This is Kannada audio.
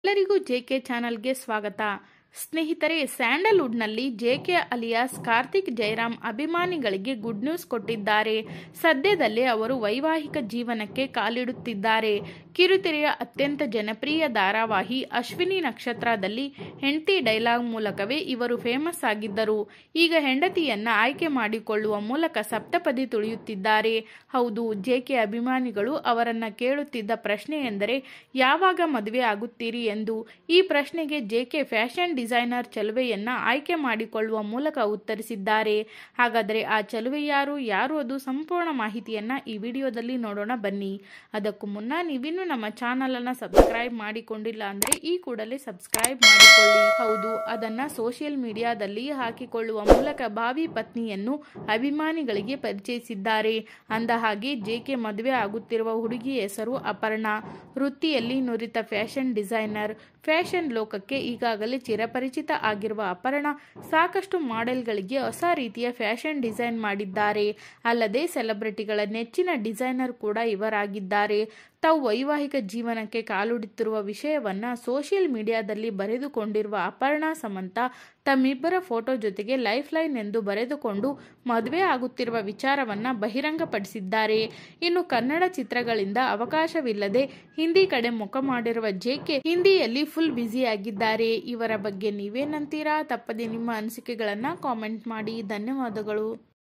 ಎಲ್ಲರಿಗೂ ಜೆಕೆ ಚಾನಲ್ಗೆ ಸ್ವಾಗತ ಸ್ನೇಹಿತರೆ ಸ್ಯಾಂಡಲ್ವುಡ್ನಲ್ಲಿ ಜೆಕೆ ಅಲಿಯಾಸ್ ಕಾರ್ತಿಕ್ ಜಯರಾಮ್ ಅಭಿಮಾನಿಗಳಿಗೆ ಗುಡ್ ನ್ಯೂಸ್ ಕೊಟ್ಟಿದ್ದಾರೆ ಸದ್ಯದಲ್ಲೇ ಅವರು ವೈವಾಹಿಕ ಜೀವನಕ್ಕೆ ಕಾಲಿಡುತ್ತಿದ್ದಾರೆ ಕಿರುತೆರೆಯ ಅತ್ಯಂತ ಜನಪ್ರಿಯ ಧಾರಾವಾಹಿ ಅಶ್ವಿನಿ ನಕ್ಷತ್ರದಲ್ಲಿ ಹೆಂಡತಿ ಡೈಲಾಗ್ ಮೂಲಕವೇ ಇವರು ಫೇಮಸ್ ಆಗಿದ್ದರು ಈಗ ಹೆಂಡತಿಯನ್ನ ಆಯ್ಕೆ ಮಾಡಿಕೊಳ್ಳುವ ಮೂಲಕ ಸಪ್ತಪದಿ ತುಳಿಯುತ್ತಿದ್ದಾರೆ ಹೌದು ಜೆಕೆ ಅಭಿಮಾನಿಗಳು ಅವರನ್ನ ಕೇಳುತ್ತಿದ್ದ ಪ್ರಶ್ನೆ ಎಂದರೆ ಯಾವಾಗ ಮದುವೆ ಆಗುತ್ತೀರಿ ಎಂದು ಈ ಪ್ರಶ್ನೆಗೆ ಜೆಕೆ ಫ್ಯಾಷನ್ ಡಿಸೈನರ್ ಚಲುವೆಯನ್ನ ಆಯ್ಕೆ ಮಾಡಿಕೊಳ್ಳುವ ಮೂಲಕ ಉತ್ತರಿಸಿದ್ದಾರೆ ಹಾಗಾದರೆ ಆ ಚಲುವೆ ಯಾರು ಯಾರು ಅದು ಸಂಪೂರ್ಣ ಮಾಹಿತಿಯನ್ನ ಈ ವಿಡಿಯೋದಲ್ಲಿ ನೋಡೋಣ ಬನ್ನಿ ಅದಕ್ಕೂ ಮುನ್ನ ನೀವಿನ್ನೂ ನಮ್ಮ ಚಾನಲ್ ಅನ್ನ ಸಬ್ಸ್ಕ್ರೈಬ್ ಮಾಡಿಕೊಂಡಿಲ್ಲ ಅಂದ್ರೆ ಈ ಕೂಡಲೇ ಸಬ್ಸ್ಕ್ರೈಬ್ ಮಾಡಿಕೊಳ್ಳಿ ಹೌದು ಅದನ್ನ ಸೋಷಿಯಲ್ ಮೀಡಿಯಾದಲ್ಲಿ ಹಾಕಿಕೊಳ್ಳುವ ಮೂಲಕ ಭಾವಿ ಪತ್ನಿಯನ್ನು ಅಭಿಮಾನಿಗಳಿಗೆ ಪರಿಚಯಿಸಿದ್ದಾರೆ ಅಂದ ಹಾಗೆ ಜೆಕೆ ಮದುವೆ ಆಗುತ್ತಿರುವ ಹುಡುಗಿ ಹೆಸರು ಅಪರ್ಣ ವೃತ್ತಿಯಲ್ಲಿ ನುರಿತ ಫ್ಯಾಷನ್ ಡಿಸೈನರ್ ಫ್ಯಾಷನ್ ಲೋಕಕ್ಕೆ ಈಗಾಗಲೇ ಚಿರಪರಿಚಿತ ಆಗಿರುವ ಅಪರ್ಣ ಸಾಕಷ್ಟು ಮಾಡೆಲ್ಗಳಿಗೆ ಹೊಸ ರೀತಿಯ ಫ್ಯಾಷನ್ ಡಿಸೈನ್ ಮಾಡಿದ್ದಾರೆ ಅಲ್ಲದೆ ಸೆಲೆಬ್ರಿಟಿಗಳ ನೆಚ್ಚಿನ ಡಿಸೈನರ್ ಕೂಡ ಇವರಾಗಿದ್ದಾರೆ ತಾವು ವೈವಾಹಿಕ ಜೀವನಕ್ಕೆ ಕಾಲುಡಿತ್ತಿರುವ ವಿಷಯವನ್ನ ಸೋಷಿಯಲ್ ಮೀಡಿಯಾದಲ್ಲಿ ಬರೆದುಕೊಂಡಿರುವ ಅಪರ್ಣಾ ಸಮಂತ ತಮ್ಮಿಬ್ಬರ ಫೋಟೋ ಜೊತೆಗೆ ಲೈಫ್ ಲೈನ್ ಎಂದು ಬರೆದುಕೊಂಡು ಮದುವೆ ಆಗುತ್ತಿರುವ ವಿಚಾರವನ್ನ ಬಹಿರಂಗಪಡಿಸಿದ್ದಾರೆ ಇನ್ನು ಕನ್ನಡ ಚಿತ್ರಗಳಿಂದ ಅವಕಾಶವಿಲ್ಲದೆ ಹಿಂದಿ ಕಡೆ ಮುಖ ಮಾಡಿರುವ ಜೆಕೆ ಹಿಂದಿಯಲ್ಲಿ ಫುಲ್ ಬ್ಯುಸಿಯಾಗಿದ್ದಾರೆ ಇವರ ಬಗ್ಗೆ ನೀವೇನಂತೀರಾ ತಪ್ಪದೆ ನಿಮ್ಮ ಅನಿಸಿಕೆಗಳನ್ನ ಕಾಮೆಂಟ್ ಮಾಡಿ ಧನ್ಯವಾದಗಳು